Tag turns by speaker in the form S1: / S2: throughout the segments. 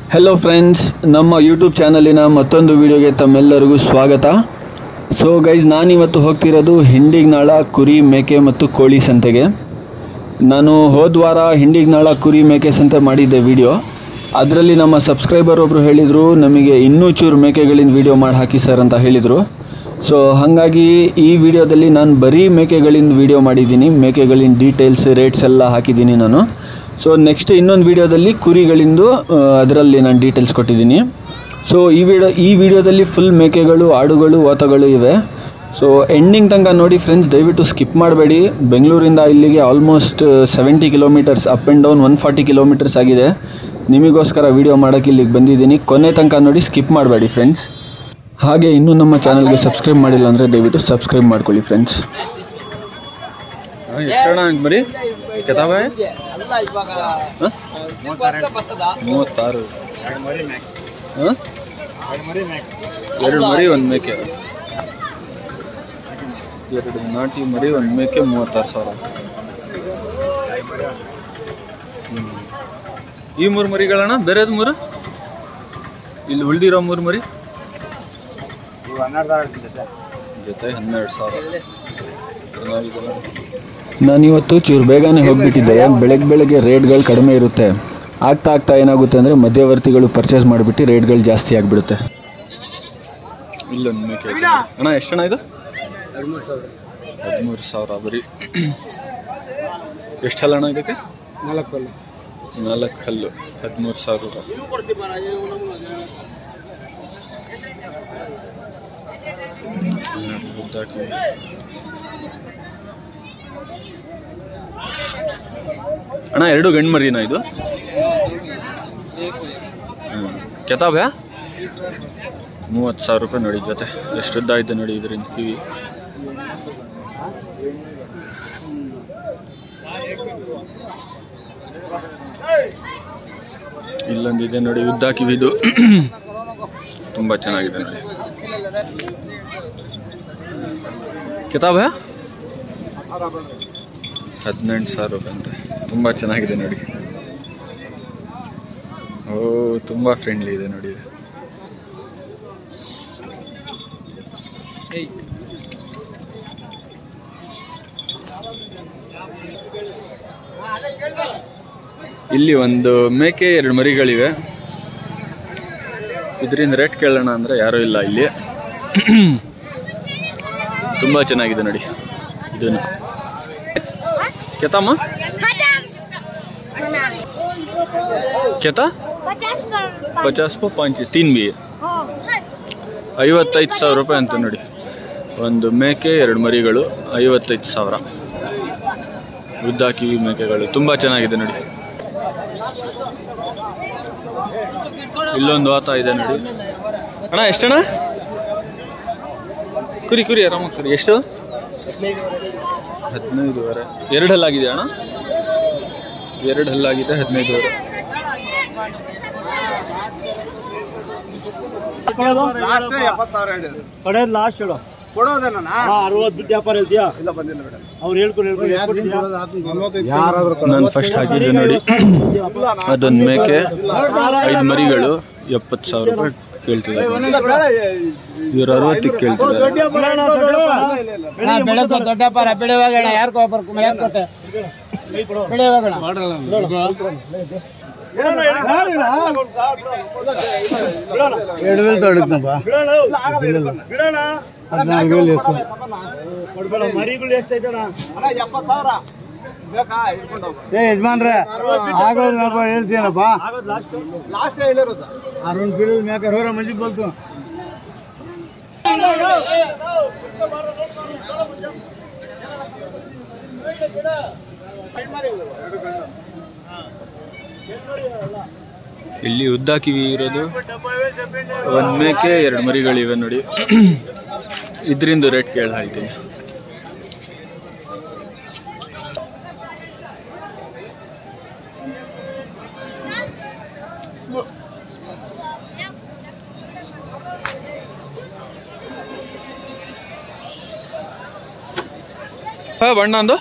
S1: Hello friends ನಮ್ಮ YouTube ಚಾನಲಿನ ಮತ್ತೊಂದು ವಿಡಿಯೋಗೆ ತಮ್ಮೆಲ್ಲರಿಗೂ ಸ್ವಾಗತ ಸೊ ಗೈಸ್ ನಾನಿವತ್ತು ಹೋಗ್ತಿರೋದು ಹಿಂಡಿಗ್ನಾಳ ಕುರಿ ಮೇಕೆ ಮತ್ತು ಕೋಳಿ ಸಂತೆಗೆ ನಾನು ಹೋದ ವಾರ ಹಿಂಡಿಗ್ನಾಳ ಕುರಿ ಮೇಕೆ ಸಂತೆ ಮಾಡಿದ್ದೆ ವಿಡಿಯೋ ಅದರಲ್ಲಿ ನಮ್ಮ ಸಬ್ಸ್ಕ್ರೈಬರ್ ಒಬ್ಬರು ಹೇಳಿದರು ನಮಗೆ ಇನ್ನೂ ಚೂರು ಮೇಕೆಗಳಿಂದ ವಿಡಿಯೋ ಮಾಡಿ ಹಾಕಿ ಸರ್ ಅಂತ ಹೇಳಿದರು ಸೊ ಹಾಗಾಗಿ ಈ ವಿಡಿಯೋದಲ್ಲಿ ನಾನು ಬರೀ ಮೇಕೆಗಳಿಂದ ವಿಡಿಯೋ ಮಾಡಿದ್ದೀನಿ ಮೇಕೆಗಳಿನ ಡೀಟೇಲ್ಸ್ ರೇಟ್ಸ್ ಎಲ್ಲ ಹಾಕಿದ್ದೀನಿ ನಾನು ಸೊ ನೆಕ್ಸ್ಟ್ ಇನ್ನೊಂದು ವಿಡಿಯೋದಲ್ಲಿ ಕುರಿಗಳಿಂದು ಅದರಲ್ಲಿ ನಾನು ಡೀಟೇಲ್ಸ್ ಕೊಟ್ಟಿದ್ದೀನಿ ಸೊ ಈ ವಿಡಿಯೋ ಈ ವಿಡಿಯೋದಲ್ಲಿ ಫುಲ್ ಮೇಕೆಗಳು ಆಡುಗಳು ಓತಗಳು ಇವೆ ಸೊ ಎಂಡಿಂಗ್ ತನಕ ನೋಡಿ ಫ್ರೆಂಡ್ಸ್ ದಯವಿಟ್ಟು ಸ್ಕಿಪ್ ಮಾಡಬೇಡಿ ಬೆಂಗಳೂರಿಂದ ಇಲ್ಲಿಗೆ almost seventy kilometres up and down one forty kilometres ಆಗಿದೆ ನಿಮಗೋಸ್ಕರ ವಿಡಿಯೋ ಮಾಡೋಕ್ಕೆ ಇಲ್ಲಿಗೆ ಬಂದಿದ್ದೀನಿ ಕೊನೆ ತನಕ ನೋಡಿ ಸ್ಕಿಪ್ ಮಾಡಬೇಡಿ ಫ್ರೆಂಡ್ಸ್ ಹಾಗೆ ಇನ್ನೂ ನಮ್ಮ ಚಾನಲ್ಗೆ ಸಬ್ಸ್ಕ್ರೈಬ್ ಮಾಡಿಲ್ಲ ಅಂದರೆ ದಯವಿಟ್ಟು ಸಬ್ಸ್ಕ್ರೈಬ್ ಮಾಡ್ಕೊಳ್ಳಿ ಫ್ರೆಂಡ್ಸ್ ಎಷ್ಟಣ್ಣ ಬರೀ ಕೆತಾವ
S2: ಅಲ್ಲ ಇವಾಗ
S1: ಮೂವತ್ತಾರು ಹಾಂ ಎರಡು ಮರಿ ಒಂದು ಮೇಕೆ ಎರಡು ನಾಟಿ ಮರಿ ಒಂದು ಮೇಕೆ ಮೂವತ್ತಾರು ಸಾವಿರ ಹ್ಮ್. ಈ ಮೂರು ಮರಿಗಳಣ್ಣ ಬೇರೆದು ಮೂರು ಇಲ್ಲಿ ಉಳ್ದಿರೋ ಮೂರು ಮರಿ ಜೊತೆ ಹನ್ನೆರಡು ಸಾವಿರ ಚೆನ್ನಾಗಿದೆಲ್ಲ ನಾನಿವತ್ತು ಚೂರು ಬೇಗನೆ ಹೋಗ್ಬಿಟ್ಟಿದ್ದೆ ಬೆಳಗ್ಗೆ ಬೆಳಗ್ಗೆ ರೇಟ್ಗಳು ಕಡಿಮೆ ಇರುತ್ತೆ ಆಗ್ತಾ ಆಗ್ತಾ ಏನಾಗುತ್ತೆ ಅಂದರೆ ಮಧ್ಯವರ್ತಿಗಳು ಪರ್ಚೇಸ್ ಮಾಡಿಬಿಟ್ಟು ರೇಟ್ಗಳು ಜಾಸ್ತಿ ಆಗಿಬಿಡುತ್ತೆ ಇಲ್ಲೊಂದು ಮೇಕೆ ಇದೆ. ಅಣ್ಣ ಎಷ್ಟು ಅಣ್ಣ ಇದು ಹದಿಮೂರು ಸಾವಿರ ಬರೀ ಎಷ್ಟು ಹಲ್ಲ ಅಣ್ಣ ಇದಕ್ಕೆ
S2: ನಾಲ್ಕು
S1: ನಾಲ್ಕು ಹಲ್ಲು ಹದಿಮೂರು ಸಾವಿರ ರೂಪಾಯಿ ಹ್ಮ್, ಉದ್ದಾಕಿ. ಅಣ್ಣ ಎರಡು ಗಂಡು ಮರಿನಾ ಇದು ಹ್ಮ್. ಕೆತಾಬ್ಯಾ ಮೂವತ್ತು ಸಾವಿರ ರೂಪಾಯಿ ನೋಡಿ ಜೊತೆ ಎಷ್ಟು ಉದ್ದ ಇದೆ ನೋಡಿ ಇದರಿಂದ ಕಿವಿ ಇಲ್ಲೊಂದಿದೆ ನೋಡಿ ಉದ್ದ ಕಿವಿದು ತುಂಬ ಚೆನ್ನಾಗಿದೆ ನೋಡಿ ಕಿತಾಬ ಹದಿನೆಂಟು ಸಾವಿರ ರೂಪಾಯಿ ಅಂತೆ ತುಂಬ ಚೆನ್ನಾಗಿದೆ ನೋಡಿ ಓ ತುಂಬ ಫ್ರೆಂಡ್ಲಿ ಇದೆ ನೋಡಿ ಇದು ಇಲ್ಲಿ ಒಂದು ಮೇಕೆ ಎರಡು ಮರಿಗಳಿವೆ ಇದರಿಂದ ರೇಟ್ ಕೇಳೋಣ ಅಂದರೆ ಯಾರೂ ಇಲ್ಲ ಇಲ್ಲಿ ತುಂಬ ಚೆನ್ನಾಗಿದೆ ನೋಡಿ ಇದನ್ನು ಕೆತಮ್ಮ ಕೆತ
S3: पचास पर
S1: ಪಚಾಸ್ ಪೋ ಪಾಂಚ್ ತೀನ್ ಬಿ ಐವತ್ತೈದು ಸಾವಿರ ರೂಪಾಯಿ ಅಂತ ನೋಡಿ ಒಂದು ಮೇಕೆ ಎರಡು ಮರಿಗಳು ಐವತ್ತೈದು ಸಾವಿರ ಉದ್ದ ಕಿವಿ ಮೇಕೆಗಳು ತುಂಬ ಚೆನ್ನಾಗಿದೆ ನೋಡಿ ಇಲ್ಲೊಂದು ವಾತ ಇದೆ ನೋಡಿ ಅಣ್ಣ ಎಷ್ಟಣ್ಣ ಕುರಿ ಕುರಿ ಆರಾಮಾಗಿ ಕುರಿ ಎಷ್ಟು ಹದಿನೈದುವರೆ ಎರಡು ಹಲ್ಲಾಗಿದೆ ಅಣ್ಣ ಎರಡು ಹಲ್ಲಾಗಿದೆ ಹದಿನೈದುವರೆ
S4: ಎಪ್ಪತ್ತು ಸಾವಿರ ಹೇಳಿದ್ರು
S2: ಕಡೆಯದು ಲಾಸ್ಟ್ ಹೇಳು
S4: ಕೊಡೋದೇನ
S2: ಹಾ ಅರವತ್ತು ಬಿಟ್ಟು ವ್ಯಾಪಾರ ಹೇಳ್ತೀಯಾ
S4: ಇಲ್ಲ ಬಂದಿಲ್ಲ ಮೇಡಮ್
S2: ಅವ್ರು ಹೇಳ್ಕೊಂಡು ಹೇಳ್ಕೊಂಡು
S4: ಯಾರಾದ್ರೂ
S1: ನಾನು ಫಸ್ಟ್ ಹಾಕಿದ್ದು ನೋಡಿ ಅದೊಂದು ಮೇಕೆ ಐದು ಮರಿಗಳು ಎಪ್ಪತ್ತು ಸಾವಿರ ರೂಪಾಯಿ ಕೇಳ್ತಿದ್ದಾರೆ ಇವ್ರು ಅರವತ್ತಕ್ಕೆ ಕೇಳ್ತಿದ್ದಾರೆ
S5: ಬೆಳಗ್ಗೆ ದೊಡ್ಡ ವ್ಯಾಪಾರ ಬೆಳೆಯುವಾಗ ಯಾರಿಗೋ ಒಬ್ಬರು ಮರ್ಯಾದೆ ಕೊಟ್ಟೆ ಬೆಳೆಯುವಾಗ ಎರಡು ವೇಲ್ ತೊಡಗ್ನಪ್ಪ
S2: ಬಿಡೋಣ
S5: ಹದಿನಾಲ್ಕು ವೇಲ್ ಎಷ್ಟು
S2: ಕೊಡ್ಬೇಡ ಮರಿಗಳು ಎಷ್ಟೈತಣ
S4: ಎಪ್ಪತ್ತು ಸಾವಿರ ಬೇಕಾ ಹಿಡ್ಕೊಂಡು ಹೋಗು
S5: ಏ ಯಜಮಾನ್ರೆ ಆಗೋದು ಸ್ವಲ್ಪ ಹೇಳ್ತೀನಪ್ಪ
S2: ಆಗೋದು ಲಾಸ್ಟ್
S4: ಲಾಸ್ಟ್ ಹೇಳಿರೋದು
S5: ಅರುಣ್ ಬೀಳದ ಮ್ಯಾಕ ಹೋರ ಮಂಜಿ ಬಂತು
S1: ಇಲ್ಲಿ ಉದ್ದ ಕಿವಿ ಇರೋದು ಒಂದು ಮೇಕೆ ಎರಡು ಮರಿಗಳಿವೆ ನೋಡಿ ಇದರಿಂದ ರೇಟ್ ಕೇಳಿ ಹೇಳ್ತೀನಿ ಹಾ ಬಣ್ಣ ಅಂದು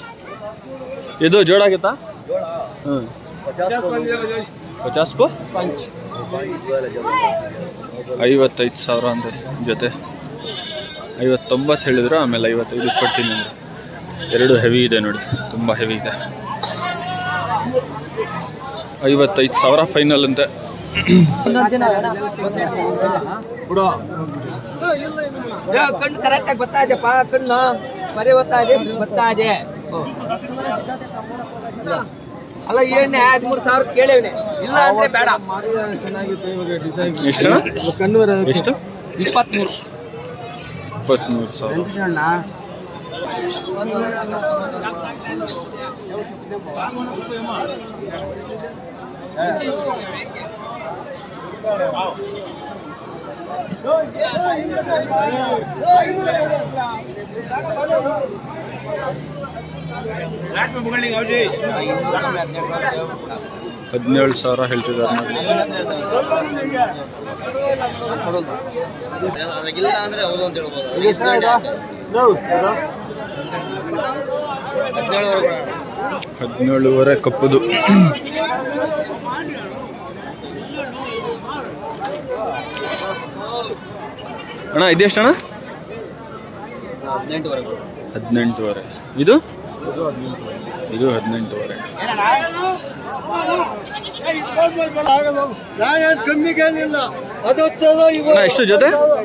S1: ಇದು ಜೋಡಾಗಿತ್ತಾ ಹ್ಞೂ
S4: पचास को
S1: पचास को
S4: पाँच
S1: ಐವತ್ತೈದು ಸಾವಿರ ಅಂತ ಜೊತೆ ಐವತ್ತೊಂಬತ್ತು ಹೇಳಿದ್ರು ಆಮೇಲೆ ಐವತ್ತೈದು ಕೊಡ್ತೀನಿ ಅಂದ್ರೆ ಎರಡು ಹೆವಿ ಇದೆ ನೋಡಿ ತುಂಬ ಹೆವಿ ಇದೆ ಐವತ್ತೈದು ಸಾವಿರ ಫೈನಲ್ ಅಂತೆ
S3: ಕಣ್ಣು ಕರೆಕ್ಟ್ ಆಗಿ ಬರ್ತಾ ಇದೆಯಪ್ಪ ಕಣ್ಣು ಬರೀ ಬರ್ತಾ ಇದೆ ಬರ್ತಾ ಇದೆ ಅಲ್ಲ ಏನೇ ಹದಿಮೂರು ಸಾವಿರ ಕೇಳೇವ್ನಿ ಇಲ್ಲ ಅಂದ್ರೆ ಬೇಡ
S1: ಎಷ್ಟು ಎಷ್ಟು
S3: ಇಪ್ಪತ್ಮೂರು
S1: ಇಪ್ಪತ್ತ್ಮೂರು ಸಾವಿರ ಹದಿನೇಳು ಸಾವಿರ ಹೇಳ್ತಿದ್ದಾರೆ ನೋಡಿ
S3: ಇಲ್ಲ ಅಂದ್ರೆ ಹೌದು ಅಂತ ಹೇಳ್ಬೋದು ಹದಿನೇಳುವರೆಗೆ
S1: ಹದಿನೇಳುವರೆ ಕಪ್ಪುದು ಅಣ್ಣ ಇದೆಷ್ಟು ಅಣ್ಣ
S3: ಹದಿನೆಂಟುವರೆಗೆ
S1: ಹದಿನೆಂಟುವರೆ ಇದು ಇದು ಹದಿನೆಂಟುವರೆ ಅಣ್ಣ ಎಷ್ಟು ಜೊತೆ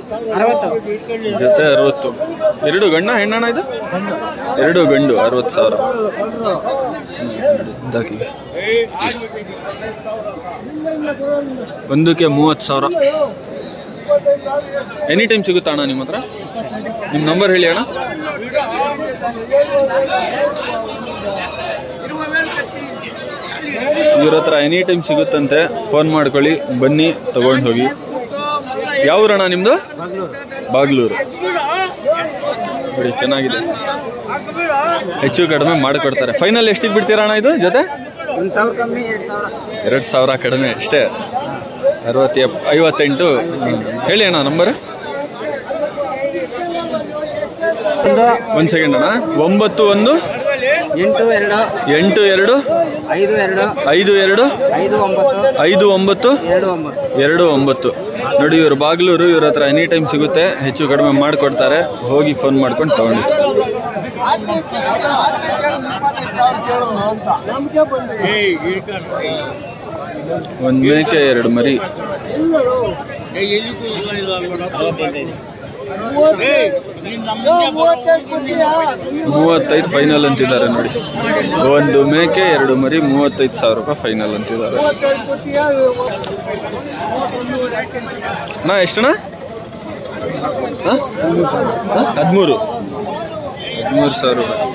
S1: ಜೊತೆ ಅರವತ್ತು ಎರಡು ಗಂಡ ಹೆಣ್ಣಣ್ಣ ಇದು ಎರಡು ಗಂಡು ಅರವತ್ತು ಸಾವಿರ ಇದಾಕಿ. ಒಂದಕ್ಕೆ ಮೂವತ್ತು ಸಾವಿರ ಎನಿ ಟೈಮ್ ಸಿಗುತ್ತಾ ಅಣ್ಣ ನಿಮ್ಮ ಹತ್ರ ನಿಮ್ಮ ನಂಬರ್ ಹೇಳಿ ಅಣ್ಣ ಇವ್ರ ಹತ್ರ ಎನಿ ಟೈಮ್ ಸಿಗುತ್ತಂತೆ ಫೋನ್ ಮಾಡ್ಕೊಳ್ಳಿ ಬನ್ನಿ ತಗೊಂಡು ಹೋಗಿ ಯಾವ ಊರಣ್ಣ ನಿಮ್ದು ಬಾಗ್ಲೂರು ನೋಡಿ ಚೆನ್ನಾಗಿದೆ ಹೆಚ್ಚು ಕಡಿಮೆ ಮಾಡಿಕೊಡ್ತಾರೆ ಫೈನಲ್ ಎಷ್ಟಿಗೆ ಬಿಡ್ತೀರಾ ಅಣ್ಣ ಇದು ಜೊತೆ
S3: ಒಂದು ಸಾವಿರ ಕಮ್ಮಿ ಎರಡು ಸಾವಿರ
S1: ಎರಡು ಸಾವಿರ ಕಡಿಮೆ ಅಷ್ಟೇ ಅರವತ್ತು ಎಪ್ ಐವತ್ತೆಂಟು ಹ್ಮ್. ಹೇಳಿ ಅಣ್ಣ ನಂಬರ್ ಒಂದು ಸೆಕೆಂಡ್ ಅಣ್ಣ ಒಂಬತ್ತು ಒಂದು
S3: ಎಂಟು ಎರಡು
S1: ಎಂಟು ಎರಡು
S3: ಐದು ಎರಡು
S1: ಐದು ಎರಡು
S3: ಐದು ಒಂಬತ್ತು
S1: ಐದು ಒಂಬತ್ತು
S3: ಎರಡು ಒಂಬತ್ತು
S1: ಎರಡು ಒಂಬತ್ತು ನೋಡಿ ಇವರು ಬಾಗ್ಲೂರು ಇವ್ರ ಹತ್ರ ಎನಿ ಟೈಮ್ ಸಿಗುತ್ತೆ ಹೆಚ್ಚು ಕಡಿಮೆ ಮಾಡಿಕೊಡ್ತಾರೆ ಹೋಗಿ ಫೋನ್ ಮಾಡ್ಕೊಂಡು ತಗೊಂಡು ಒಂದು ಮೇಕೆ ಎರಡು ಮರಿ ಮೂವತ್ತೈದು ಫೈನಲ್ ಅಂತಿದ್ದಾರೆ ನೋಡಿ ಒಂದು ಮೇಕೆ ಎರಡು ಮರಿ ಮೂವತ್ತೈದು ಸಾವಿರ ರೂಪಾಯಿ ಫೈನಲ್ ಅಂತಿದ್ದಾರೆ ನಾ ಎಷ್ಟಣ್ಣ ಹದಿಮೂರು ಹದಿಮೂರು ಸಾವಿರ ರೂಪಾಯಿ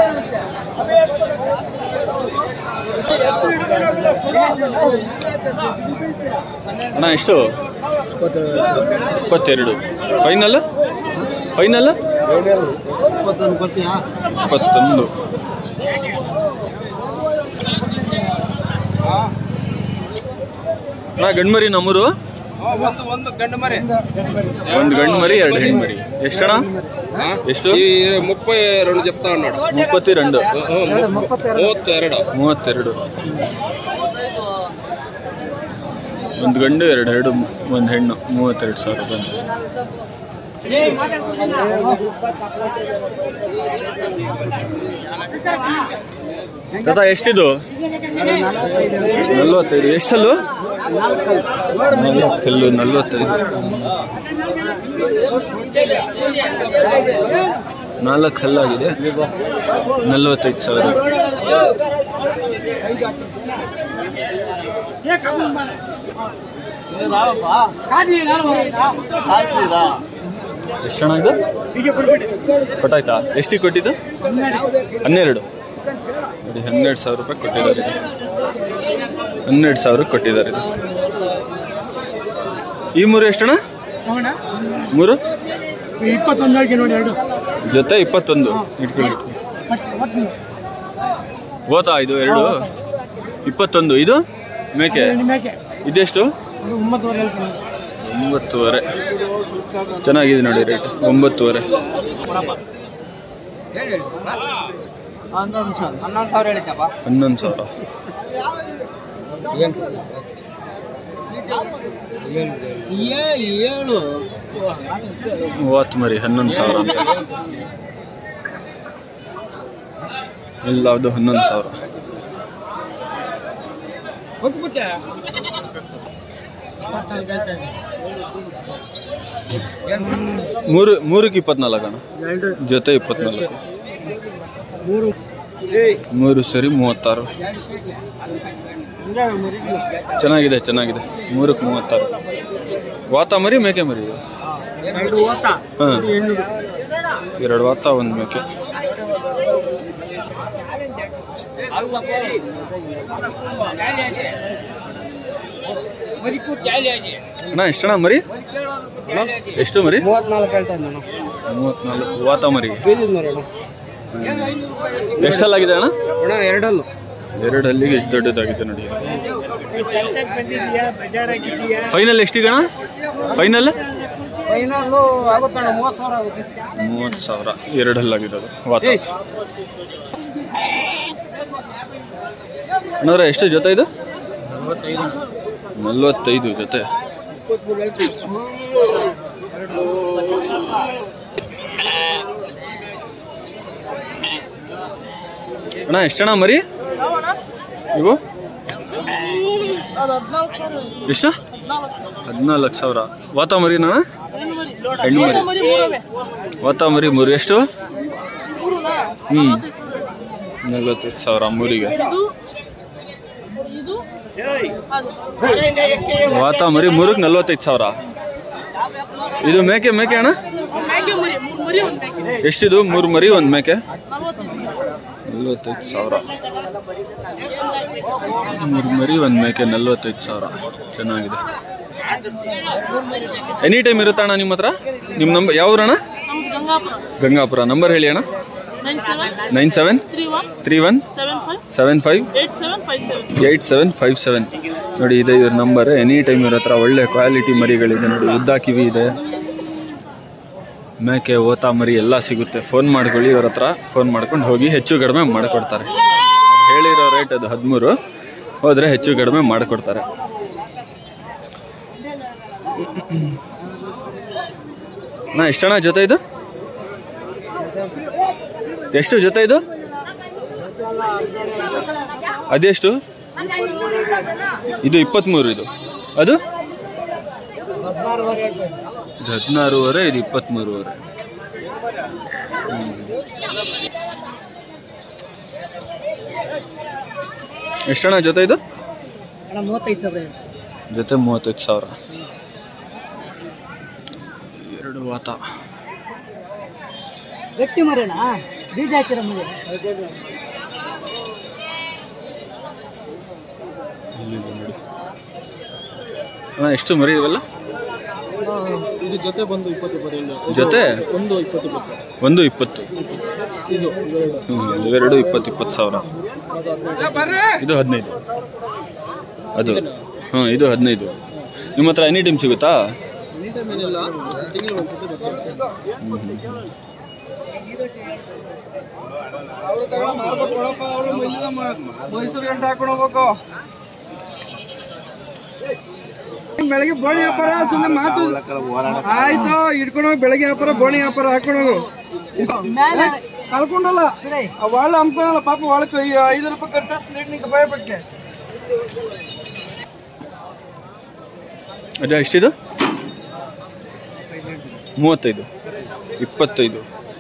S1: ಅಣ್ಣ ಎಷ್ಟು ಇಪ್ಪತ್ತೆರಡು ಫೈನಲ್ ಫೈನಲ್ ಇಪ್ಪತ್ತೊಂದು ಅಣ್ಣ ಗಂಡ್ಮರಿ ನಮ್ಮೂರು
S3: ಒಂದು ಒಂದು ಗಂಡು ಮರಿ
S1: ಒಂದು ಗಂಡು ಮರಿ ಎರಡು ಹೆಣ್ಣು ಮರಿ ಎಷ್ಟಣ್ಣ ಎಷ್ಟು
S2: ముప్పై రెండు చెప్తా ఉన్నాడు
S1: ಮುಪ್ಪತ್ತಿ రెండు
S2: ಮೂವತ್ತು ಎರಡು
S1: ಮೂವತ್ತೆರಡು ಒಂದು ಗಂಡು ಎರಡು ಎರಡು ಒಂದು ಹೆಣ್ಣು ಮೂವತ್ತೆರಡು ಸಾವಿರ ರೂಪಾಯಿ ತಾತ ಎಷ್ಟಿದು ನಲ್ವತ್ತೈದು ಎಷ್ಟಲ್ಲು ನಾಲ್ಕಲ್ಲು ನಲ್ವತ್ತೈದು ನಾಲ್ಕು ಹಲ್ಲಾಗಿದೆ ನಲ್ವತ್ತೈದು ಸಾವಿರ ಎಷ್ಟು ಜನ ಇದು ಕೊಟ್ಟಾಯ್ತಾ ಎಷ್ಟಿಗೆ ಕೊಟ್ಟಿದ್ದು ಹನ್ನೆರಡು ನೋಡಿ ಹನ್ನೆರಡು ಸಾವಿರ ರೂಪಾಯಿ ಕೊಟ್ಟಿದ್ದಾರೆ ಇದು. ಹನ್ನೆರಡು ಸಾವಿರ ಕೊಟ್ಟಿದ್ದಾರೆ ಇದು ಈ ಮೂರು ಎಷ್ಟಣ್ಣ ಮೂರು
S5: ಇಪ್ಪತ್ತೊಂದು ನೋಡಿ ಎರಡು
S1: ಜೊತೆ ಇಪ್ಪತ್ತೊಂದು ಇಟ್ಕೊಳ್ಳಿ ಇಟ್ಕೊಳ್ಳಿ. ಓತಾ ಇದು ಎರಡು ಇಪ್ಪತ್ತೊಂದು ಇದು ಮೇಕೆ
S5: ಮೇಕೆ
S1: ಇದೆಷ್ಟು
S5: ಅದು ಒಂಬತ್ತುವರೆ ಹೇಳ್ತೀನಿ
S1: ಒಂಬತ್ತುವರೆ ಚೆನ್ನಾಗಿದೆ ನೋಡಿ ರೇಟ್ ಒಂಬತ್ತುವರೆ
S3: ಹನ್ನೊಂದು ಸಾವಿರ ಹನ್ನೊಂದು ಸಾವಿರ ಹೇಳಿದ್ದಪ್ಪ
S1: ಹನ್ನೊಂದು ಸಾವಿರ
S3: ಏಳು
S1: ಮೂವತ್ತು ಮರಿ ಹನ್ನೊಂದು ಸಾವಿರ ಅಂತ ಎಲ್ಲದು ಹನ್ನೊಂದು ಸಾವಿರ
S3: ಕೊಟ್ಬಿಟ್ಟೆ
S1: ಮೂರು ಮೂರಕ್ಕೆ ಇಪ್ಪತ್ನಾಲ್ಕು ಅಣ್ಣ ಜೊತೆ ಇಪ್ಪತ್ನಾಲ್ಕು ಮೂರು ಸರಿ ಮೂವತ್ತಾರು ಚೆನ್ನಾಗಿದೆ ಚೆನ್ನಾಗಿದೆ ಮೂರಕ್ಕೆ ಮೂವತ್ತಾರು ವಾತ ಮರಿ ಮೇಕೆ ಮರಿ ಇದು ಹಾಂ ಎರಡು ವಾತ ಒಂದು ಮೇಕೆ ಅಣ್ಣ ಎಷ್ಟಣ್ಣ ಮರಿ ಎಷ್ಟು ಮರಿ
S5: ಮೂವತ್ನಾಲ್ಕು ಹೇಳ್ತಾ ಇದ್ದೆ ನಾನು
S1: ಮೂವತ್ನಾಲ್ಕು ವಾತ ಮರಿಗೆ
S5: ಬೀದಿದ ಮರಿ ಅಣ್ಣ
S1: ಎಷ್ಟಲ್ಲಾಗಿದೆ ಅಣ್ಣ
S5: ಅಣ್ಣ ಎರಡಲ್ಲು
S1: ಎರಡು ಹಲ್ಲಿಗೆ ಎಷ್ಟು ದೊಡ್ಡದಾಗಿದೆ ನೋಡಿ
S5: ಚಂತಕ್ಕೆ ಬಂದಿದ್ಯಾ ಬೇಜಾರಾಗಿದ್ಯಾ
S1: ಫೈನಲ್ ಎಷ್ಟಿಗಣ ಫೈನಲ್
S5: ಫೈನಲ್ಲು ಆಗುತ್ತಣ್ಣ ಮೂವತ್ತು ಸಾವಿರ ಆಗುತ್ತೆ
S1: ಮೂವತ್ತು ಸಾವಿರ ಎರಡು ಹಲ್ಲಾಗಿದೆ ಅದು ವಾತ ಅಣ್ಣವ್ರೆ ಎಷ್ಟು ಜೊತೆ ಇದು ನಲ್ವತ್ತೈದು ಜೊತೆ ಅಣ್ಣ ಎಷ್ಟಣ್ಣ ಮರಿ ಇವು ಎಷ್ಟು ಹದಿನಾಲ್ಕು ಸಾವಿರ ವಾತ ಮರಿನಾ ಹೆಣ್ಣು ಮರಿ ವಾತ ಮರಿ ಮೂರು ಎಷ್ಟು ಹ್ಞೂ ನಲ್ವತ್ತೈದು ಸಾವಿರ ಮೂರಿಗೆ ವಾತ ಮರಿ ಮೂರಕ್ಕೆ ನಲ್ವತ್ತೈದು ಸಾವಿರ ಇದು ಮೇಕೆ ಮೇಕೆ ಅಣ್ಣ ಎಷ್ಟಿದು ಮೂರು ಮರಿ ಒಂದು ಮೇಕೆ ನಲ್ವತ್ತೈದು ಸಾವಿರ ಮೂರು ಮರಿ ಒಂದು ಮೇಕೆ ನಲ್ವತ್ತೈದು ಸಾವಿರ ಚೆನ್ನಾಗಿದೆ ಎನಿ ಟೈಮ್ ಇರುತ್ತಾ ಅಣ್ಣ ನಿಮ್ಮ ಹತ್ರ ನಿಮ್ಮ ನಂಬರ್ ಯಾವ ಊರಣ್ಣ
S6: ನಮ್ದು ಗಂಗಾಪುರ
S1: ಗಂಗಾಪುರ ನಂಬರ್ ಹೇಳಿ ಅಣ್ಣ
S6: nine seven
S1: nine seven
S6: three one
S1: three one
S6: seven five
S1: seven five
S6: eight seven five seven
S1: eight seven five seven ನೋಡಿ ಇದೆ ಇವ್ರ ನಂಬರ್ ಎನಿ ಟೈಮ್ ಇವ್ರ ಹತ್ರ ಒಳ್ಳೆ ಕ್ವಾಲಿಟಿ ಮರಿಗಳಿದೆ ನೋಡಿ ಉದ್ದ ಕಿವಿ ಇದೆ ಮೇಕೆ ಓತಾ ಮರಿ ಎಲ್ಲ ಸಿಗುತ್ತೆ ಫೋನ್ ಮಾಡ್ಕೊಳ್ಳಿ ಇವ್ರ ಹತ್ರ ಫೋನ್ ಮಾಡ್ಕೊಂಡು ಹೋಗಿ ಹೆಚ್ಚು ಕಡಿಮೆ ಮಾಡಿಕೊಡ್ತಾರೆ ಅದ್ ಹೇಳಿರೋ ರೇಟ್ ಅದು ಹದಿಮೂರು ಹೋದರೆ ಹೆಚ್ಚು ಕಡಿಮೆ ಮಾಡಿಕೊಡ್ತಾರೆ ನಾ ಎಷ್ಟಣ್ಣ ಜೊತೆ ಇದು ಎಷ್ಟು ಜೊತೆ ಇದು ಅದೆಷ್ಟು ಇದು ಇಪ್ಪತ್ತ್ಮೂರು ಇದು ಅದು ಇದು ಹದಿನಾರೂವರೆ ಇದು ಇಪ್ಪತ್ತ್ಮೂರುವರೆ ಎಷ್ಟಣ್ಣ ಜೊತೆ ಇದು
S6: ಅಣ್ಣ ಮೂವತ್ತೈದು ಸಾವಿರ
S1: ಜೊತೆ ಮೂವತ್ತೈದು ಸಾವಿರ ಎರಡು ವಾತ
S6: ಗಟ್ಟಿ ಮರಿನಾ ಬೀಜ ಹಾಕಿರೋ ಮರಿ
S1: ಇಲ್ಲಿದೆ ನೋಡಿ ಅಣ್ಣ ಎಷ್ಟು ಮರಿ ಇವೆಲ್ಲ
S3: ಇದು ಜೊತೆ ಬಂದು ಇಪ್ಪತ್ತು ಇಪ್ಪತ್ತೈದು
S1: ಜೊತೆ
S3: ಒಂದು ಇಪ್ಪತ್ತು
S1: ಒಂದು ಇಪ್ಪತ್ತು
S3: ಇದು
S1: ಹ್ಮ್, ಇವೆರಡು ಇಪ್ಪತ್ತು ಇಪ್ಪತ್ತು ಸಾವಿರ ಇದು ಹದಿನೈದು ಅದು ಹಾಂ ಇದು ಹದಿನೈದು ನಿಮ್ಮ ಹತ್ರ ಎನಿ ಟೈಮ್ ಸಿಗುತ್ತಾ
S3: ಎನಿ ಟೈಮ್ ಏನಿಲ್ಲ ತಿಂಗಳು ಒಂದ್ಸತಿ ಬರ್ತೀವಿ ಮೈಸೂರು ಗಂಟೆ ಹಾಕೊಂಡು ಹೋಗ್ಬೇಕು ಬೆಳಗ್ಗೆ ಬೋಣಿ ವ್ಯಾಪಾರ ಸುಮ್ಮನೆ ಮಾತು ಆಯ್ತು ಇಟ್ಕೊಂಡು ಹೋಗಿ ಬೆಳಗ್ಗೆ ವ್ಯಾಪಾರ ಬೋಣಿ ವ್ಯಾಪಾರ ಹಾಕೊಂಡು ಹೋಗು ಕಳ್ಕೊಂಡಲ್ಲ ಆ ವಾಳ ಅಮ್ಕೊಳಲ್ಲ ಪಾಪ ವಾಳಕ್ಕೆ ಐದು ರೂಪಾಯಿ ಖರ್ಚು ನೀಟ್ ಭಯ ಪಟ್ಟೆ
S1: ಅಜ್ಜ ಎಷ್ಟಿದು ಮೂವತ್ತೈದು ಇಪ್ಪತ್ತೈದು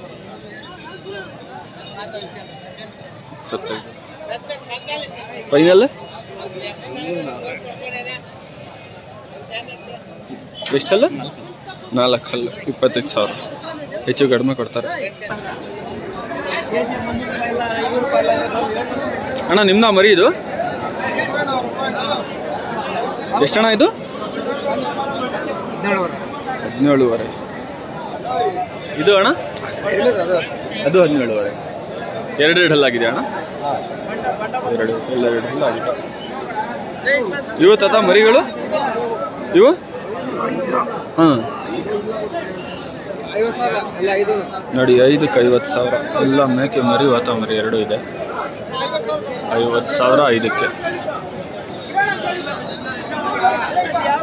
S1: ಇಪ್ಪತ್ತೈದು ಫೈನಲ್ ಎಷ್ಟಲ್ಲ ನಾಲ್ಕು ಹಲ್ಲು ಇಪ್ಪತ್ತೈದು ಸಾವಿರ ಹೆಚ್ಚು ಕಡಿಮೆ ಕೊಡ್ತಾರೆ ಅಣ್ಣ ನಿಮ್ನ ಮರಿ ಇದು ಎಷ್ಟಣ್ಣ ಇದು ಹದಿನೇಳುವರೆ ಇದು ಅಣ್ಣ ಅದು ಹದಿನೇಳುವರೆ ಎರಡು ಎರಡು ಹಲ್ಲಾಗಿದೆ ಅಣ್ಣ ಎರಡು ಎಲ್ಲ ಎರಡು ಹಲ್ಲಾಗಿದೆ ಇವು ತಾತ ಮರಿಗಳು ಇವು ಹಾಂ
S3: ಐವತ್ತು ಸಾವಿರ ಎಲ್ಲ ಐದು
S1: ನೋಡಿ ಐದಕ್ಕೆ ಐವತ್ತು ಸಾವಿರ ಎಲ್ಲ ಮೇಕೆ ಮರಿ ವಾತ ಮರಿ ಎರಡು ಇದೆ ಐವತ್ತು ಸಾವಿರ ಐದಕ್ಕೆ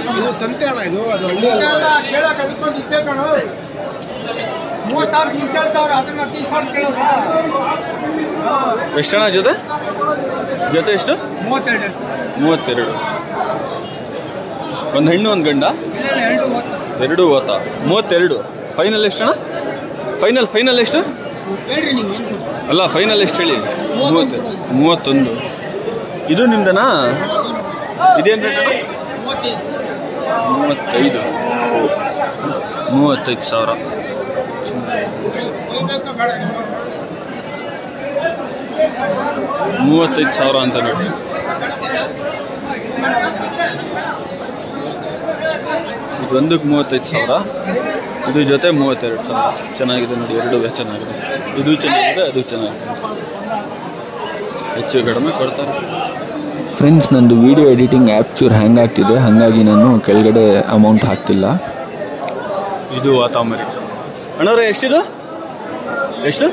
S5: ಇದು ಸಂತೆ ಅಣ್ಣ ಇದು ಅದು ಹಳ್ಳಿ ಅಲ್ಲ.
S4: ಕೇಳಕ್ ಅದಕ್ಕೊಂದು ಇದ್ದೇ ಕಣೋ ಮೂವತ್ತು ಸಾವಿರ ನೀನ್ ಕೇಳ್ತಾವ್ರೆ ಅದನ್ನ ಹದಿನೈದು ಸಾವಿರ ಕೇಳೋದಾ
S1: ಎಷ್ಟು ಜನ ಜೊತೆ ಜೊತೆ ಎಷ್ಟು
S4: ಮೂವತ್ತೆರಡು
S1: ಮೂವತ್ತೆರಡು ಒಂದು ಹೆಣ್ಣು ಒಂದು ಗಂಡ
S4: ಇಲ್ಲ ಎರಡು ಮೂವತ್ತು
S1: ಎರಡು ಓತ ಮೂವತ್ತೆರಡು ಫೈನಲ್ ಎಷ್ಟಣ್ಣ ಫೈನಲ್ ಫೈನಲ್ ಎಷ್ಟು
S4: ಹೇಳ್ರಿ ನೀವು ಏನು
S1: ಅಲ್ಲ ಫೈನಲ್ ಎಷ್ಟು ಹೇಳಿ ಮೂವತ್ತು ಮೂವತ್ತೊಂದು ಇದು ನಿಮ್ದನಾ ಇದೇನು ರೇಟ್ ಅಣ್ಣ ಮೂವತ್ತೈದು ಮೂವತ್ತೈದು ಸಾವಿರ ಮೂವತ್ತೈದು ಸಾವಿರ ಅಂತ ನೋಡಿ ಇದು ಒಂದಕ್ಕೆ ಮೂವತ್ತೈದು ಸಾವಿರ ಇದು ಜೊತೆ ಮೂವತ್ತೆರಡು ಸಾವಿರ ಚೆನ್ನಾಗಿದೆ ನೋಡಿ ಎರಡೂ ಚೆನ್ನಾಗಿದೆ ಇದು ಚೆನ್ನಾಗಿದೆ ಅದು ಚೆನ್ನಾಗಿದೆ ಹೆಚ್ಚು ಕಡಿಮೆ ಕೊಡ್ತಾರೆ ಫ್ರೆಂಡ್ಸ್ ನಂದು ವಿಡಿಯೋ ಎಡಿಟಿಂಗ್ ಆ್ಯಪ್ ಚೂರು ಹ್ಯಾಂಗ್ ಆಗ್ತಿದೆ ಹಾಗಾಗಿ ನಾನು ಕೆಳಗಡೆ ಅಮೌಂಟ್ ಹಾಕ್ತಿಲ್ಲ ಇದು ವಾತಾಮರಿ ಅಣ್ಣವ್ರೆ ಎಷ್ಟಿದು ಎಷ್ಟು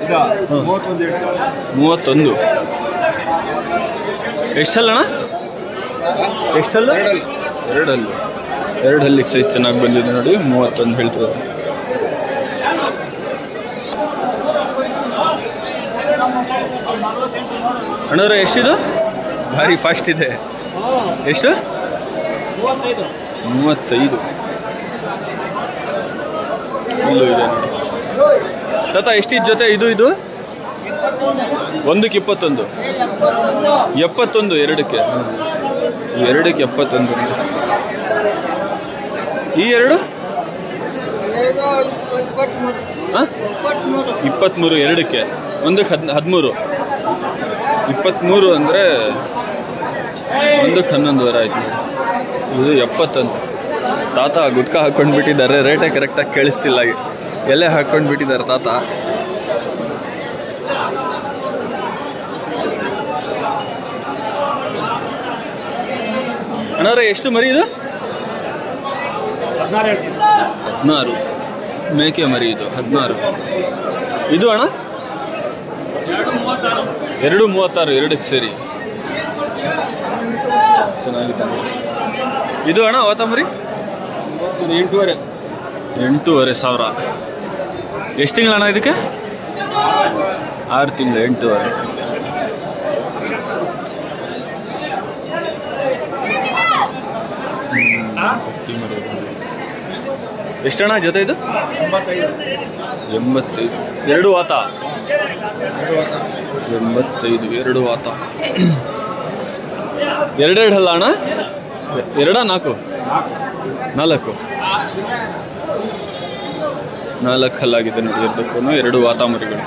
S1: ಮೂವತ್ತೊಂದು ಎಷ್ಟಲ್ಲಣ್ಣ ಎಷ್ಟಲ್ಲ ಎರಡಲ್ಲು ಎರಡು ಹಲ್ಲಿಗೆ ಸೈಜ್ ಚೆನ್ನಾಗಿ ಬಂದಿದೆ ನೋಡಿ ಮೂವತ್ತೊಂದು ಹೇಳ್ತಿದ್ದಾರೆ ಅಣ್ಣವ್ರೆ ಎಷ್ಟಿದು ಭಾರಿ ಫಾಸ್ಟ್ ಇದೆ ಎಷ್ಟು ಮೂವತ್ತೈದು ಇಲ್ಲೂ ಇದೆ ನೋಡಿ ತಾತ ಎಷ್ಟಿದ್ ಜೊತೆ ಇದು ಇದು ಒಂದಕ್ಕೆ ಇಪ್ಪತ್ತೊಂದು ಎಪ್ಪತ್ತೊಂದು ಎರಡಕ್ಕೆ ಎರಡಕ್ಕೆ ಎಪ್ಪತ್ತೊಂದು ಈ ಎರಡು ಹಾಂ ಇಪ್ಪತ್ತ್ಮೂರು ಎರಡಕ್ಕೆ ಒಂದಕ್ಕೆ ಹದ್ ಹದಿಮೂರು ಇಪ್ಪತ್ತ್ಮೂರು ಅಂದರೆ ಒಂದಕ್ಕೆ ಹನ್ನೊಂದುವರೆ ಆಯ್ತು ನೋಡಿ ಇದು ಎಪ್ಪತ್ತಂತ ತಾತ ಗುಟ್ಕ ಹಾಕೊಂಡು ಬಿಟ್ಟಿದ್ದಾರೆ ರೇಟೇ ಕರೆಕ್ಟಾಗಿ ಕೇಳಿಸ್ತಿಲ್ಲ ಎಲೆ ಹಾಕೊಂಡು ಬಿಟ್ಟಿದ್ದಾರೆ ತಾತ ಅಣ್ಣವ್ರೆ ಎಷ್ಟು ಮರಿ ಇದು ಹದಿನಾರು ಮೇಕೆ ಮರಿ ಇದು ಹದಿನಾರು ಇದು ಅಣ್ಣ ಎರಡು ಮೂವತ್ತಾರು ಎರಡಕ್ಕೆ ಸೇರಿ ಚೆನ್ನಾಗಿದೆ ಇದು ಅಣ್ಣ ವಾತಾಮರಿ ಎಂಟೂವರೆ ಎಂಟೂವರೆ ಸಾವಿರ ಎಷ್ಟು ತಿಂಗಳು ಅಣ್ಣ ಇದಕ್ಕೆ ಆರು ತಿಂಗಳು ಎಂಟೂವರೆ ಎಷ್ಟಣ್ಣ ಜೊತೆ ಇದು ಎಂಬತ್ತೈದು ಎರಡು ವಾತ ಎಂಬತ್ತೈದು ಎರಡು ವಾತ ಎರಡೆರಡು ಅಲ್ಲ ಅಣ್ಣ ಎರಡ ನಾಲ್ಕು ನಾಲ್ಕು ನಾಲ್ಕು ಹಲ್ಲಾಗಿದೆ ನೋಡಿ ಎರಡಕ್ಕೂ ಎರಡು ವಾತಾಮರಿಗಳು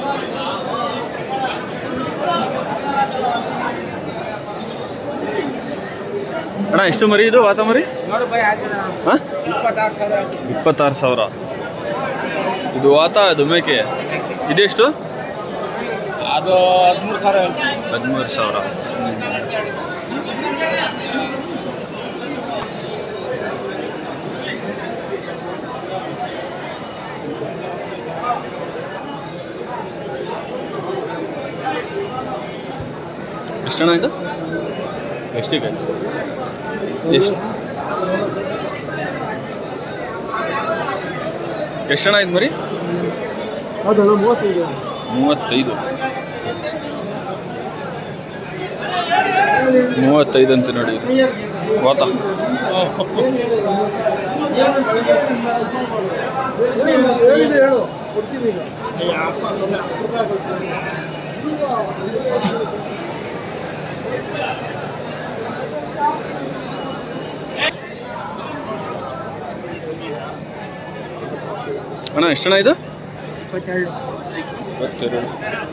S1: ಅಣ್ಣ ಎಷ್ಟು ಮರಿ ಇದು ವಾತಾಮರಿ
S4: ನೋಡು ಬೈ ಆಯ್ತದ
S1: ಹಾಂ
S4: ಇಪ್ಪತ್ತಾರು ಸಾವಿರ
S1: ಇಪ್ಪತ್ತಾರು ಸಾವಿರ ಇದು ವಾತ ಅದು ಮೇಕೆ ಇದೆಷ್ಟು
S4: ಅದು ಹದಿಮೂರು ಸಾವಿರ
S1: ಹದಿಮೂರು ಸಾವಿರ ಎಷ್ಟಣ್ಣ ಇದು ಎಷ್ಟಿಗೆ ಎಷ್ಟು ಎಷ್ಟಣ್ಣ ಇದು ಮರಿ
S5: ಅದಣ್ಣ ಮೂವತ್ತೈದು
S1: ಮೂವತ್ತೈದು ಮೂವತ್ತೈದು ಅಂತ ನೋಡಿ ಇದು ವಾತ
S5: ಹೇಳು ಕೊಡ್ತೀನಿ ಈಗ
S1: ಅಣ್ಣ ಎಷ್ಟಣ್ಣ ಇದು
S6: ಇಪ್ಪತ್ತೆರಡು
S1: ಇಪ್ಪತ್ತೆರಡು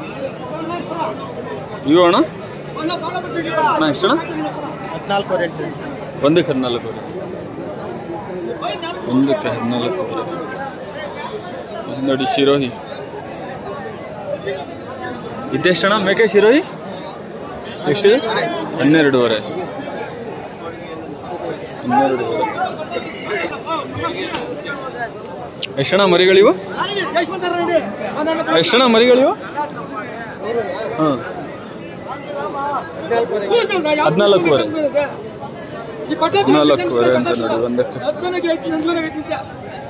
S1: ಇವು ಅಣ್ಣ ಅಣ್ಣ ಎಷ್ಟಣ್ಣ
S5: ಹದಿನಾಲ್ಕುವರೆ ಎಂಟು
S1: ಒಂದಕ್ಕೆ ಹದಿನಾಲ್ಕುವರೆ ಒಂದಕ್ಕೆ ಹದಿನಾಲ್ಕುವರೆ ಇದು ನೋಡಿ ಶಿರೋಹಿ ಇದೆಷ್ಟಣ್ಣ ಮೇಕೆ ಶಿರೋಹಿ ಎಷ್ಟಿದೆ ಹನ್ನೆರಡೂವರೆ ಹನ್ನೆರಡೂವರೆ ಎಷ್ಟಣ್ಣ ಮರಿಗಳಿವು ಎಷ್ಟಣ್ಣ ಮರಿಗಳಿವು ಹಾಂ ಹದಿನಾಲ್ಕುವರೆ
S4: ಈ ಬಟ್ಟೆ
S1: ಹದಿನಾಲ್ಕುವರೆ ಅಂತ ನೋಡಿ ಒಂದಕ್ಕೆ
S4: ಹತ್ತುವರೆಗೆ ಐತಿ ಹನ್ನೊಂದುವರೆಗೆ ಐತಿ ನಿತ್ಯ.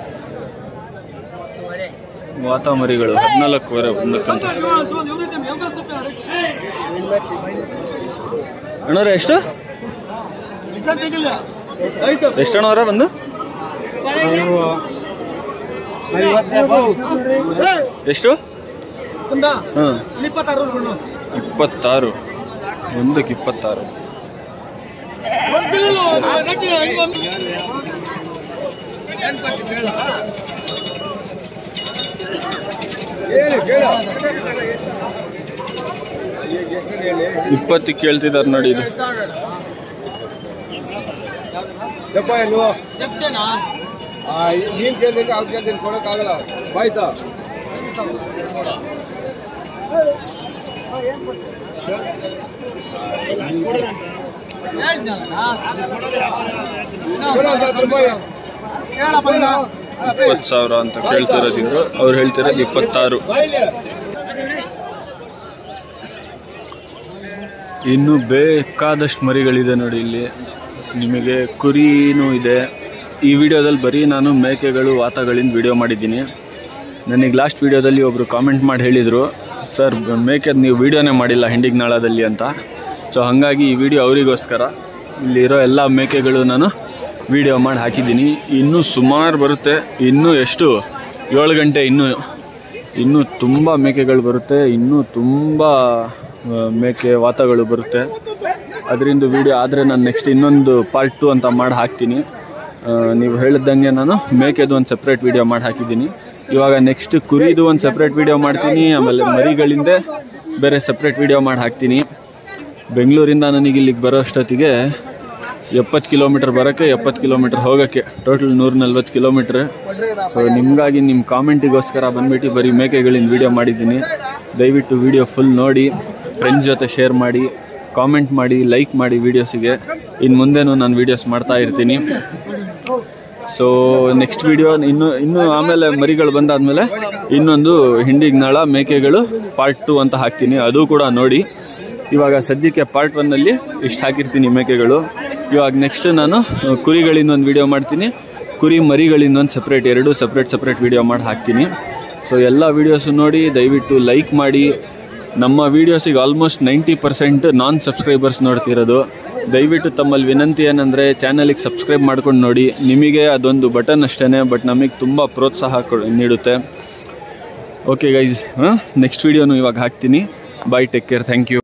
S1: ವಾತ ಮರಿಗಳು ಹದಿನಾಲ್ಕುವರೆ ಒಂದಕ್ಕಂತ
S4: ಅಂತ ಇವ ಅಂತ ಒಂದು ಇವ್ನಿದೆ, ಮೇಲ್ಗಡೆ ಸ್ವಲ್ಪ ಯಾರು?
S1: ಅಣ್ಣವ್ರೆ ಎಷ್ಟು
S4: ಇಷ್ಟ ತೆಗಿಲ್ಲ. ಆಯ್ತು.
S1: ಎಷ್ಟು ಅಣ್ಣವ್ರ ಒಂದು
S4: ಏ,
S1: ಎಷ್ಟು
S4: ಒಂದ?
S1: ಹಾಂ
S4: ಇಪ್ಪತ್ತಾರು ರೂಪಾಯಿ.
S1: ಇಪ್ಪತ್ತಾರು ಒಂದಕ್ಕೆ ಇಪ್ಪತ್ತಾರು
S4: ಒಂದ್ ಬಿಲ್ ಇಲ್ಲ, ಒಂದು ನೆಟ್ಟಿ ಐವತ್ತು.
S1: ಇಪ್ಪತ್ತಿಗೆ ಕೇಳ್ತಿದ್ದಾರೆ ನೋಡಿ ಇದು
S2: ನೀನ್ ಕೇಳ್ದಂಗೆ ಅವ್ರು ಕೇಳ್ತೀನಿ ಕೊಡಕ್ಕಾಗಲ್ಲ ಬಾಯ್ತಾ ಹತ್ತು ರೂಪಾಯಿ
S4: ಹೇಳಪ್ಪ ಇಲ್ಲ.
S1: ಇಪ್ಪತ್ತು ಸಾವಿರ ಅಂತ ಕೇಳ್ತಿರೋದು ಇವರು ಅವ್ರು ಹೇಳ್ತಿರೋದು ಇಪ್ಪತ್ತಾರು ಇನ್ನು ಬೇಕಾದಷ್ಟು ಮರಿಗಳಿದೆ ನೋಡಿ ಇಲ್ಲಿ ನಿಮಗೆ ಕುರಿನೂ ಇದೆ ಈ ವಿಡಿಯೋದಲ್ಲಿ ಬರೀ ನಾನು ಮೇಕೆಗಳು ವಾತಗಳಿಂದ ವಿಡಿಯೋ ಮಾಡಿದ್ದೀನಿ ನನಗೆ ಲಾಸ್ಟ್ ವಿಡಿಯೋದಲ್ಲಿ ಒಬ್ಬರು ಕಾಮೆಂಟ್ ಮಾಡಿ ಹೇಳಿದರು ಸರ್ ಮೇಕೆದು ನೀವು ವಿಡಿಯೋನೇ ಮಾಡಿಲ್ಲ ಹಿಂಡಿಗೆ ನಾಳದಲ್ಲಿ ಅಂತ ಸೊ ಹಾಗಾಗಿ ಈ ವಿಡಿಯೋ ಅವರಿಗೋಸ್ಕರ ಇಲ್ಲಿರೋ ಎಲ್ಲ ಮೇಕೆಗಳು ನಾನು ವಿಡಿಯೋ ಮಾಡಿ ಹಾಕಿದ್ದೀನಿ ಇನ್ನೂ ಸುಮಾರು ಬರುತ್ತೆ ಇನ್ನೂ ಎಷ್ಟು ಏಳು ಗಂಟೆ ಇನ್ನೂ ಇನ್ನೂ ತುಂಬ ಮೇಕೆಗಳು ಬರುತ್ತೆ ಇನ್ನೂ ತುಂಬ ಆ, ಮೇಕೆ ವಾತಗಳು ಬರುತ್ತೆ ಅದರಿಂದ ವಿಡಿಯೋ ಆದರೆ ನಾನು ನೆಕ್ಸ್ಟ್ ಇನ್ನೊಂದು ಪಾರ್ಟ್ ಟು ಅಂತ ಮಾಡಿ ಹಾಕ್ತೀನಿ ಆ, ನೀವು ಹೇಳಿದ್ದಂಗೆ ನಾನು ಮೇಕೆದು ಒಂದು ಸಪ್ರೇಟ್ ವಿಡಿಯೋ ಮಾಡಿ ಹಾಕಿದ್ದೀನಿ ಇವಾಗ ನೆಕ್ಸ್ಟ್ ಕುರಿದು ಒಂದು ಸಪ್ರೇಟ್ ವಿಡಿಯೋ ಮಾಡ್ತೀನಿ ಆಮೇಲೆ ಮರಿಗಳಿಂದ ಬೇರೆ ಸಪ್ರೇಟ್ ವಿಡಿಯೋ ಮಾಡಿ ಹಾಕ್ತೀನಿ ಬೆಂಗಳೂರಿಂದ ನನಗೆ ಇಲ್ಲಿಗೆ ಬರೋ ಅಷ್ಟೊತ್ತಿಗೆ ಎಪ್ಪತ್ತು ಕಿಲೋಮೀಟ್ರ್ ಬರೋಕ್ಕೆ ಎಪ್ಪತ್ತು ಕಿಲೋಮೀಟ್ರ್ ಹೋಗೋಕ್ಕೆ ಟೋಟಲ್ ನೂರ ನಲ್ವತ್ತು ಕಿಲೋಮೀಟ್ರ್ ಸೊ ನಿಮಗಾಗಿ ನಿಮ್ಮ ಕಾಮೆಂಟಿಗೋಸ್ಕರ ಬಂದ್ಬಿಟ್ಟು ಬರೀ ಮೇಕೆಗಳಿಂದ ವಿಡಿಯೋ ಮಾಡಿದ್ದೀನಿ ದಯವಿಟ್ಟು ವಿಡಿಯೋ ಫುಲ್ ನೋಡಿ ಫ್ರೆಂಡ್ಸ್ ಜೊತೆ ಶೇರ್ ಮಾಡಿ ಕಾಮೆಂಟ್ ಮಾಡಿ ಲೈಕ್ ಮಾಡಿ ವೀಡಿಯೋಸಿಗೆ ಇನ್ನು ಮುಂದೆನೂ ನಾನು ವೀಡಿಯೋಸ್ ಮಾಡ್ತಾ ಇರ್ತೀನಿ ಸೊ ನೆಕ್ಸ್ಟ್ ವಿಡಿಯೋ ಇನ್ನು ಇನ್ನು ಆಮೇಲೆ ಮರಿಗಳು ಬಂದಾದ್ಮೇಲೆ ಇನ್ನೊಂದು ಹಿಂಡಿಗೆ ನಾಳ ಮೇಕೆಗಳು ಪಾರ್ಟ್ ಟು ಅಂತ ಹಾಕ್ತೀನಿ ಅದು ಕೂಡ ನೋಡಿ ಇವಾಗ ಸದ್ಯಕ್ಕೆ ಪಾರ್ಟ್ ಒನ್ನಲ್ಲಿ ಇಷ್ಟು ಹಾಕಿರ್ತೀನಿ ಮೇಕೆಗಳು ಇವಾಗ ನೆಕ್ಸ್ಟ್ ನಾನು ಅಹ್, ಕುರಿಗಳಿಂದ ಒಂದು ವಿಡಿಯೋ ಮಾಡ್ತೀನಿ ಕುರಿ ಮರಿಗಳಿಂದ ಒಂದು ಸಪ್ರೇಟ್ ಎರಡು ಸಪ್ರೇಟ್ ಸಪ್ರೇಟ್ ವಿಡಿಯೋ ಮಾಡಿ ಹಾಕ್ತೀನಿ ಸೊ ಎಲ್ಲ ವೀಡಿಯೋಸು ನೋಡಿ ದಯವಿಟ್ಟು ಲೈಕ್ ಮಾಡಿ ನಮ್ಮ ವೀಡಿಯೋಸಿಗೆ almost ninety percent non subscribers ನೋಡ್ತಿರೋದು ದಯವಿಟ್ಟು ತಮ್ಮಲ್ಲಿ ವಿನಂತಿ ಏನಂದರೆ ಚಾನಲಿಗೆ ಸಬ್ಸ್ಕ್ರೈಬ್ ಮಾಡ್ಕೊಂಡು ನೋಡಿ ನಿಮಗೆ ಅದೊಂದು ಬಟನ್ ಅಷ್ಟೇ ಬಟ್ ನಮಗೆ ತುಂಬ ಪ್ರೋತ್ಸಾಹ ಕೊ- ನೀಡುತ್ತೆ ಓಕೆ ಗೈಸ್ ಹಾಂ ನೆಕ್ಸ್ಟ್ ವೀಡಿಯೋನು ಇವಾಗ ಹಾಕ್ತೀನಿ bye take care thank you